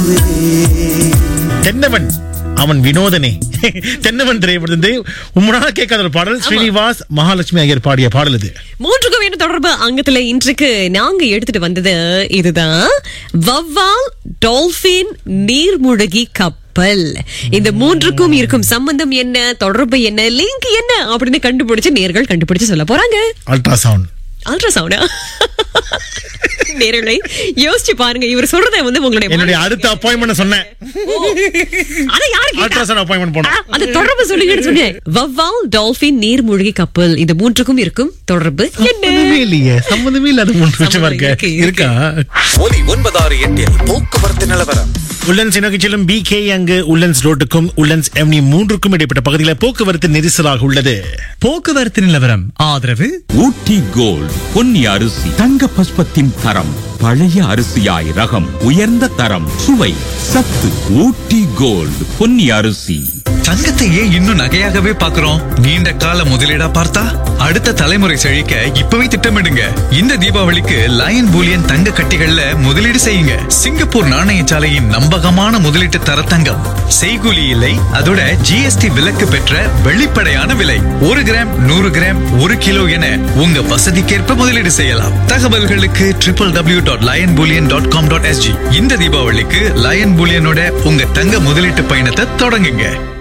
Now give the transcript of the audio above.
தென்னவன் அவன் வினோதனே தென்னவன் திரைப்படத்திலிருந்து உம்மனால கேட்காத ஒரு பாடல் ஸ்ரீனிவாஸ் மகாலட்சுமி ஐயர் பாடிய பாடல் இது மூன்றுக்கும் என்ன தொடர்பு அங்கத்துல இன்றைக்கு நாங்க எடுத்துட்டு வந்தது இதுதான் வவ்வால் டால்பின் நீர்மூழ்கி கப்பல் இந்த மூன்றுக்கும் இருக்கும் சம்பந்தம் என்ன தொடர்பு என்ன லிங்க் என்ன அப்படின்னு கண்டுபிடிச்சு நேர்கள் கண்டுபிடிச்சு சொல்ல போறாங்க அல்ட்ராசவுண்ட் அல்ட்ராசவுண்டா நேர்களை யோசிச்சு பாருங்க இவர் சொல்றதை வந்து உங்களுடைய என்னுடைய அடுத்த அப்பாயின்மெண்ட் சொன்னேன் ஆனா யாரு கேட்டா? அல்ட்ராசவுண்ட் அப்பாயின்மெண்ட் ஆ, போனோம் அந்த தொடர்பு சொல்லுங்கன்னு சொன்னேன் வவ்வால் டால்பின் நீர்மூழ்கி கப்பல் இந்த மூன்றுக்கும் இருக்கும் தொடர்பு என்ன சம்மந்தமே இல்லையே சம்மந்தமே இல்லாத மூன்று விஷயமா இருக்க இருக்கு, இருக்கு. இருக்கா ஒலி ஒன்பதாறு எட்டில் போக்குவரத்து நிலவரம் உல்லன்ஸ் நோக்கி செல்லும் பி கே அங்கு உல்லன்ஸ் ரோட்டுக்கும் உல்லன்ஸ் எம்னி மூன்றுக்கும் இடைப்பட்ட பகுதியில் போக்குவரத்து நெரிசலாக உள்ளது போக்குவரத்து நிலவரம் ஆதரவு ஊட்டி கோல்ட் பொன்னி அரிசி தங்க பஸ்பத்தின் தரம் பழைய அரிசியாய் ரகம் உயர்ந்த தரம் சுவை சத்து ஊட்டி கோல்ட் பொன்னி அரிசி தங்கத்தை ஏன் இன்னும் நகையாகவே பார்க்கிறோம் நீண்ட கால முதலீடா பார்த்தா அடுத்த தலைமுறை செழிக்க இப்பவே திட்டமிடுங்க இந்த தீபாவளிக்கு லயன் பூலியன் தங்க கட்டிகள்ல முதலீடு செய்யுங்க சிங்கப்பூர் நாணயசாலையின் நம்பகமான முதலீட்டு தர தங்கம் செய்கூலி இல்லை அதோட ஜிஎஸ்டி விலக்கு பெற்ற வெளிப்படையான விலை ஒரு கிராம் நூறு கிராம் ஒரு கிலோ என உங்க வசதிக்கேற்ப முதலீடு செய்யலாம் தகவல்களுக்கு triple W dot lion bullion dot com dot SG இந்த தீபாவளிக்கு லயன் பூலியனோட உங்க தங்க முதலீட்டு பயணத்தை தொடங்குங்க